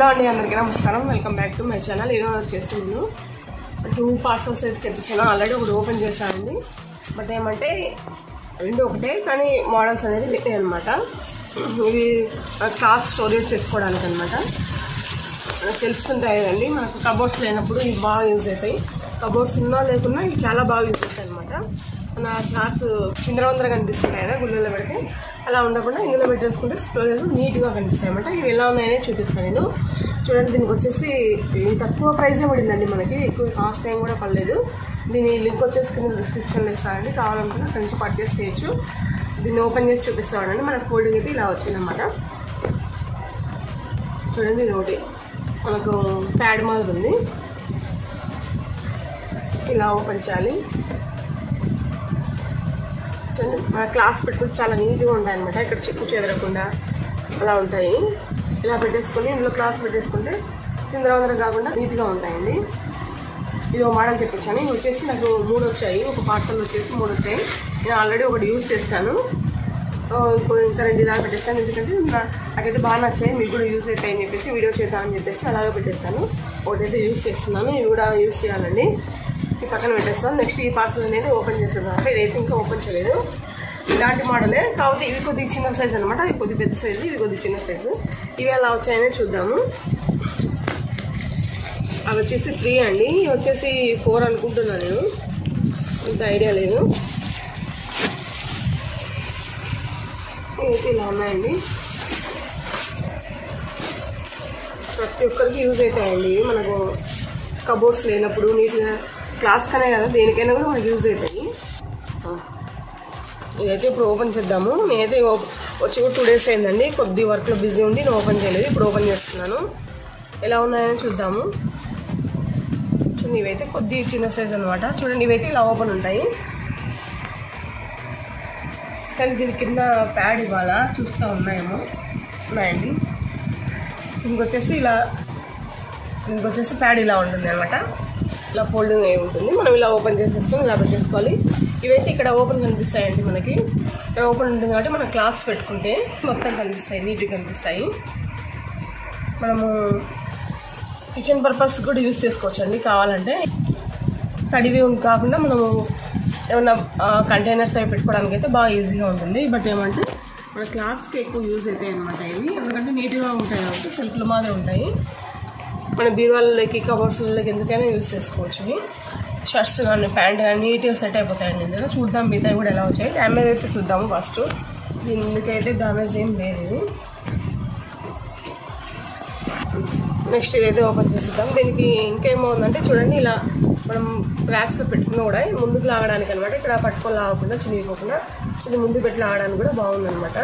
అండి అందరికీ నమస్కారం welcome back to my channel ఈరోజు వచ్చేసి నేను టూ పార్సల్స్ అయితే తెప్పించాను ఆల్రెడీ ఒకటి ఓపెన్ చేశానండి బట్ ఏమంటే రెండు ఒకటే కానీ మోడల్స్ అనేది వేరే అనమాట ఇవి క్లాత్ స్టోరేజ్ చేసుకోవడానికి అనమాట సెల్ఫ్స్ ఉంటాయి కదండి మనకు కబోర్డ్స్ లేనప్పుడు ఇవి బాగా యూజ్ అవుతాయి కబోర్డ్స్ ఉన్నా లేకున్నా ఇవి చాలా బాగా యూజ్ అవుతాయి అనమాట మన క్లాత్స్ చిందరవందర కనిపిస్తుంటాయి కదా గుళ్ళలో పెడితే అలా ఉండకుండా ఇందులో పెట్టేసుకుంటే స్టోరేజ్ నీట్గా కనిపిస్తాయి అనమాట ఇవి ఎలా ఉన్నాయనే చూపిస్తాను నేను చూడండి దీనికి వచ్చేసి ఇది తక్కువ ప్రైసే పడిందండి మనకి ఎక్కువ కాస్ట్ ఏం కూడా పడలేదు దీని లింక్ వచ్చేసి కింద డిస్క్రిప్షన్లో ఇస్తానండి కావాలనుకుంటే అక్కడి నుంచి పర్చేస్ చేయొచ్చు దీన్ని ఓపెన్ చేసి చూపిస్తామండి మనకు ఫోల్డింగ్ అయితే ఇలా వచ్చిందన్నమాట చూడండి ఇది ఒకటి మనకు ప్యాడ్ మాదిరి ఉంది ఇలా ఓపెన్ చేయాలి చూడండి మన క్లాస్ పెట్టుకుంటే చాలా నీట్గా ఉంటాయి అనమాట ఇక్కడ చెక్కు చెదరకుండా అలా ఉంటాయి ఇలా పెట్టేసుకొని ఇందులో క్లాస్ పెట్టేసుకుంటే చిందరవందర కాకుండా నీట్గా ఉంటాయండి ఇది ఒక మోడల్ తెప్పించాను ఇవి వచ్చేసి నాకు మూడు వచ్చాయి ఒక పార్సల్ వచ్చేసి మూడు వచ్చాయి నేను ఆల్రెడీ ఒకటి యూజ్ చేస్తాను ఆ, ఇంకో ఇంకా రెండు ఇలా పెట్టేస్తాను ఎందుకంటే నా- నాకైతే బాగా నచ్చాయి మీకు కూడా యూజ్ అవుతాయి అని చెప్పేసి వీడియో చేద్దామని చెప్పేసి అలాగే పెట్టేస్తాను ఒకటైతే యూజ్ చేస్తున్నాను ఇవి కూడా యూజ్ చేయాలండి ఈ పక్కన పెట్టేస్తాను నెక్స్ట్ ఈ పార్సల్ అనేది ఓపెన్ చేస్తున్నాను అంటే ఇదైతే ఇంకా ఓపెన్ చేయలేదు ఇలాంటి మోడలే కాకపోతే ఇవి కొద్దిగా చిన్న సైజ్ అనమాట ఇవి కొద్ది పెద్ద సైజు ఇవి కొద్ది చిన్న సైజు ఇవి ఎలా వచ్చాయనే చూద్దాము అవి వచ్చేసి త్రీ అండి ఇవి వచ్చేసి ఫోర్ అనుకుంటున్నాను నేను ఇంత ఐడియా లేదు ఇవైతే ఇలా ఉన్నాయండి ప్రతి ఒక్కరికి యూజ్ అవుతాయండి ఇవి మనకు కబోర్డ్స్ లేనప్పుడు నీట్గా క్లాస్ కనే కదా దేనికైనా కూడా మనకు యూజ్ అవుతాయి ఆ. ఇదైతే ఇప్పుడు ఓపెన్ చేద్దాము నేనైతే ఓ- వచ్చి కూడా టూ డేస్ అయిందండి కొద్ది వర్క్లో బిజీ ఉండి నేను ఓపెన్ చేయలేదు ఇప్పుడు ఓపెన్ చేస్తున్నాను ఎలా ఉన్నాయని చూద్దాము చూడండి ఇవైతే కొద్ది చిన్న సైజ్ అనమాట చూడండి ఇవైతే ఇలా ఓపెన్ ఉంటాయి కానీ దీని కింద ప్యాడ్ ఇవ్వాలా చూస్తూ ఉన్నాయేమో ఉన్నాయండి ఇంకొచ్చేసి ఇలా ఇంకొచ్చేసి ప్యాడ్ ఇలా ఉంటుంది అనమాట ఇలా ఫోల్డింగ్ అయి ఉంటుంది మనం ఇలా ఓపెన్ చేసేసుకొని ఇలా పెట్టేసుకోవాలి ఇవైతే ఇక్కడ ఓపెన్ కనిపిస్తాయండి మనకి ఇక్కడ ఓపెన్ ఉంటుంది కాబట్టి మనం క్లాత్స్ పెట్టుకుంటే మొత్తం కనిపిస్తాయి నీట్గా కనిపిస్తాయి మనము కిచెన్ పర్పస్ కూడా యూస్ చేసుకోవచ్చు అండి కావాలంటే తడివి ఉం- కాకుండా మనము ఏమన్నా కంటైనర్స్ అవి పెట్టుకోవడానికి అయితే బాగా ఈజీగా ఉంటుంది బట్ ఏమంటే మన క్లాత్స్కి ఎక్కువ యూజ్ అవుతాయి అనమాట ఇవి ఎందుకంటే నీట్గా ఉంటాయి కాబట్టి సెల్ఫ్లు మాదే ఉంటాయి మన బీరువాళ్ళకి కబోర్డ్స్లకి ఎందుకైనా యూజ్ చేసుకోవచ్చు ఇవి షర్ట్స్ కానీ ప్యాంట్ కానీ నీట్గా సెట్ అయిపోతాయండి ఇందులో చూద్దాం మిగతా కూడా ఎలా వచ్చాయి డ్యామేజ్ అయితే చూద్దాము ఫస్ట్ దీనికైతే డ్యామేజ్ ఏం లేదు ఇది నెక్స్ట్ ఇదైతే ఓపెన్ చేసేద్దాం దీనికి ఇంకేమో ఉందంటే చూడండి ఇలా మనం ర్యాక్స్లో పెట్టుకున్నా కూడా ముందుకు లాగడానికి అనమాట ఇక్కడ పట్టుకొని లాగకుండా చినిగిపోకుండా ఇది ముందు పెట్టి లాగడానికి కూడా బాగుందన్నమాట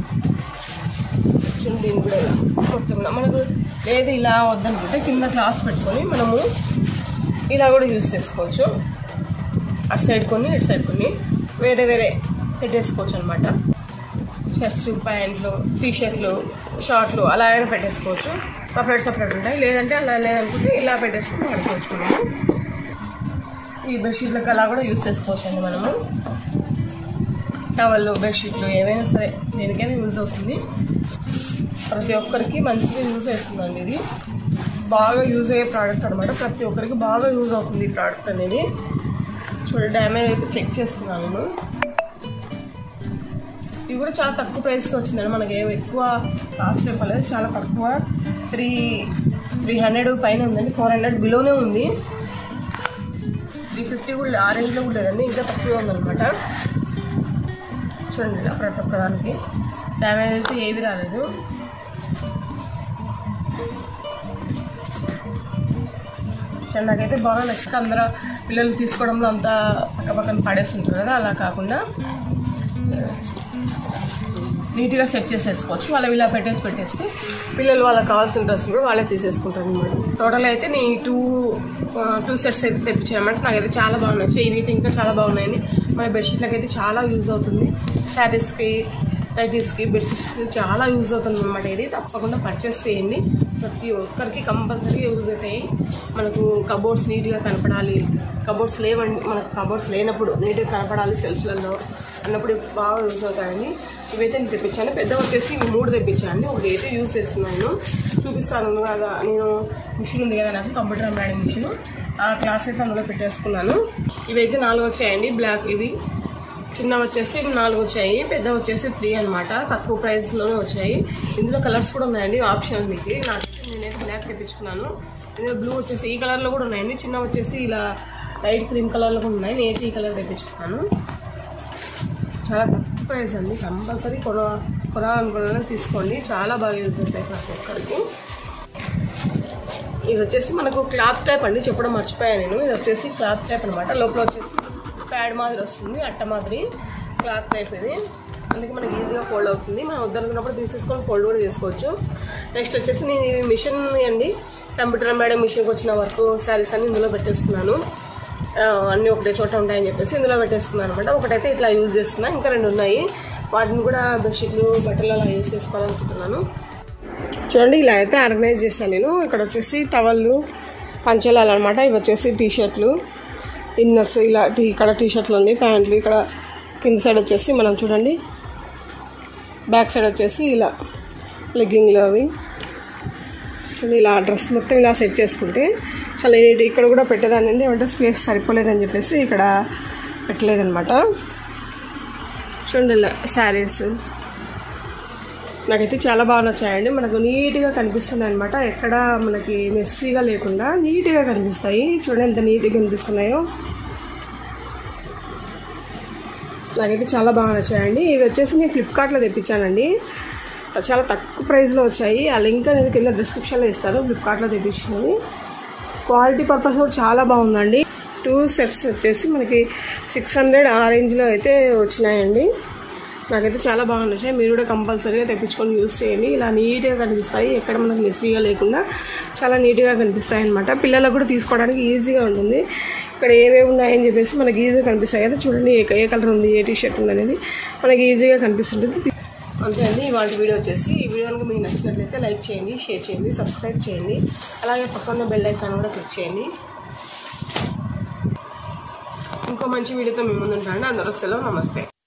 చూడండి దీన్ని కూడా ఇలా మొత్తం మనకు లేదు ఇలా వద్దనుకుంటే కింద క్లాస్ పెట్టుకొని మనము ఇలా కూడా యూజ్ చేసుకోవచ్చు అటు సైడ్ కొన్ని ఇటు సైడ్ కొన్ని వేరే వేరే పెట్టేసుకోవచ్చు అనమాట షర్ట్స్ ప్యాంట్లు టీ షర్ట్లు షార్ట్లు అలా అయినా పెట్టేసుకోవచ్చు సపరేట్ సపరేట్ ఉంటాయి లేదంటే అలా లేదనుకుంటే ఇలా పెట్టేసుకుని వాడుకోవచ్చు మనము ఈ బెడ్షీట్లకు అలా కూడా యూజ్ చేసుకోవచ్చు అండి మనము టవల్లు బెడ్షీట్లు ఏవైనా సరే దేనికైనా యూజ్ అవుతుంది ప్రతి ఒక్కరికి మంచిగా యూజ్ అవుతుందండి ఇది బాగా యూజ్ అయ్యే ప్రోడక్ట్ అనమాట ప్రతి ఒక్కరికి బాగా యూజ్ అవుతుంది ఈ ప్రోడక్ట్ అనేది చూడండి డ్యామేజ్ అయితే చెక్ చేస్తున్నాను నేను ఇవి కూడా చాలా తక్కువ ప్రైస్కి వచ్చిందండి మనకి ఏమి ఎక్కువ కాస్ట్ చెప్పలేదు చాలా తక్కువ త్రీ త్రీ హండ్రెడ్ పైన ఉందండి ఫోర్ హండ్రెడ్ బిలోనే ఉంది త్రీ ఫిఫ్టీ కూడా ఆ రేంజ్లో కూడా లేదండి ఇంకా తక్కువ ఉందన్నమాట చూడండి ఇలా ప్రతి ఒక్కదానికి డ్యామేజ్ అయితే ఏవి రాలేదు సో నాకైతే బాగా నచ్చింది అందరూ పిల్లలు తీసుకోవడంలో అంతా పక్క పక్కన పడేస్తుంటారు కదా అలా కాకుండా నీట్గా సెట్ చేసేసుకోవచ్చు వాళ్ళు ఇలా పెట్టేసి పెట్టేస్తే పిల్లలు వాళ్ళకి కావాల్సిన డ్రెస్ కూడా వాళ్ళే తీసేసుకుంటారు అనమాట టోటల్ అయితే నీ టూ టూ సెట్స్ అయితే తెప్పించామంటే నాకైతే చాలా బాగా నచ్చాయి ఇవి అయితే ఇంకా చాలా బాగున్నాయండి మన బెడ్షీట్లకి అయితే చాలా యూజ్ అవుతుంది శారీస్కి నైటీస్కి బెడ్షీట్స్కి చాలా యూజ్ అవుతుంది అనమాట ఇది తప్పకుండా పర్చేస్ చేయండి ప్రతి ఒక్కరికి కంపల్సరీ యూజ్ అవుతాయి మనకు కబోర్డ్స్ నీట్గా కనపడాలి కబోర్డ్స్ లేవండి మనకు కబోర్డ్స్ లేనప్పుడు నీట్గా కనపడాలి సెల్ఫ్లలో అన్నప్పుడు ఇవి బాగా యూజ్ అవుతాయండి ఇవైతే నేను తెప్పించాను పెద్ద వచ్చేసి ఇవి మూడు తెప్పించాను ఒకటి అయితే యూజ్ చేస్తున్నాను చూపిస్తాను కదా నేను మిషన్ ఉంది కదా నాకు కంప్యూటర్ ఎంబ్రాయిడింగ్ మిషన్ ఆ క్లాస్ అయితే అందులో పెట్టేసుకున్నాను ఇవైతే నాలుగు వచ్చాయండి బ్లాక్ ఇవి చిన్న వచ్చేసి నాలుగు వచ్చాయి పెద్ద వచ్చేసి త్రీ అనమాట తక్కువ ప్రైస్లోనే వచ్చాయి ఇందులో కలర్స్ కూడా ఉన్నాయండి ఆప్షన్ మీకు నాకైతే నేనైతే బ్లాక్ తెప్పించుకున్నాను ఇందులో బ్లూ వచ్చేసి ఈ కలర్లో కూడా ఉన్నాయండి చిన్న వచ్చేసి ఇలా లైట్ క్రీమ్ కలర్లో కూడా ఉన్నాయి నేనైతే ఈ కలర్ తెప్పించుకున్నాను చాలా తక్కువ ప్రైస్ అండి కంపల్సరీ కొన కొనాలనుకున్న తీసుకోండి చాలా బాగా యూజ్ అవుతాయి ప్రతి ఒక్కరికి ఇది వచ్చేసి మనకు క్లాత్ టైప్ అండి చెప్పడం మర్చిపోయాను నేను ఇది వచ్చేసి క్లాత్ టైప్ అనమాట లోపల వచ్చేసి ప్యాడ్ మాదిరి వస్తుంది అట్ట మాదిరి క్లాత్ టైప్ ఇది అందుకే మనకి ఈజీగా ఫోల్డ్ అవుతుంది మనం వద్దనుకున్నప్పుడు తీసేసుకొని ఫోల్డ్ కూడా చేసుకోవచ్చు నెక్స్ట్ వచ్చేసి నేను ఈ మిషన్ అండి కంప్యూటర్ మేడం మిషన్కి వచ్చిన వర్క్ శారీస్ అన్ని ఇందులో పెట్టేసుకున్నాను ఆ, అన్నీ ఒకటే చోట ఉంటాయని చెప్పేసి ఇందులో పెట్టేసుకున్నాను అనమాట ఒకటైతే ఇట్లా యూజ్ చేస్తున్నా ఇంకా రెండు ఉన్నాయి వాటిని కూడా బెడ్షీట్లు బట్టలు అలా యూజ్ చేసుకోవాలనుకుంటున్నాను చూడండి ఇలా అయితే ఆర్గనైజ్ చేస్తాను నేను ఇక్కడ వచ్చేసి టవల్లు పంచలాలు అనమాట ఇవి వచ్చేసి టీ షర్ట్లు ఇన్నర్స్ ఇలా టీ ఇక్కడ టీ షర్ట్లు ఉంది ప్యాంట్లు ఇక్కడ కింద సైడ్ వచ్చేసి మనం చూడండి బ్యాక్ సైడ్ వచ్చేసి ఇలా లెగ్గింగ్లు అవి చూడండి ఇలా డ్రెస్ మొత్తం ఇలా సెట్ చేసుకుంటే చాలా నీట్ ఇక్కడ కూడా పెట్టేదాన్ని ఏమంటే స్పేస్ సరిపోలేదని చెప్పేసి ఇక్కడ పెట్టలేదన్నమాట చూడండి ఇలా శారీస్ నాకైతే చాలా బాగా నచ్చాయండి మనకు నీట్గా కనిపిస్తున్నాయి అనమాట ఎక్కడ మనకి మెస్సీగా లేకుండా నీట్గా కనిపిస్తాయి చూడండి ఎంత నీట్గా కనిపిస్తున్నాయో నాకైతే చాలా బాగా నచ్చాయండి ఇవి వచ్చేసి నేను ఫ్లిప్కార్ట్లో తెప్పించానండి చాలా తక్కువ ప్రైస్లో వచ్చాయి ఆ లింక్ అనేది కింద డిస్క్రిప్షన్లో ఇస్తారు ఫ్లిప్కార్ట్లో తెప్పించినవి క్వాలిటీ పర్పస్ కూడా చాలా బాగుందండి టూ సెట్స్ వచ్చేసి మనకి సిక్స్ హండ్రెడ్ ఆ రేంజ్లో అయితే వచ్చినాయండి నాకైతే చాలా బాగా నచ్చాయి మీరు కూడా కంపల్సరీగా తెప్పించుకొని యూస్ చేయండి ఇలా నీట్గా కనిపిస్తాయి ఎక్కడ మనకు మెస్సీగా లేకుండా చాలా నీట్గా కనిపిస్తాయి అనమాట పిల్లలకు కూడా తీసుకోవడానికి ఈజీగా ఉంటుంది ఇక్కడ ఏమేమి ఉన్నాయని చెప్పేసి మనకి ఈజీగా కనిపిస్తాయి కదా చూడండి ఏ ఏ కలర్ ఉంది ఏ టీ షర్ట్ ఉంది అనేది మనకి ఈజీగా కనిపిస్తుంటుంది అంతే అండి ఇవాళ వీడియో వచ్చేసి ఈ వీడియో కనుక మీకు నచ్చినట్లయితే లైక్ చేయండి షేర్ చేయండి సబ్స్క్రైబ్ చేయండి అలాగే పక్కన బెల్ ఐకాన్ కూడా క్లిక్ చేయండి ఇంకో మంచి వీడియోతో మేము ముందుంటానండి అందరూ సెలవు నమస్తే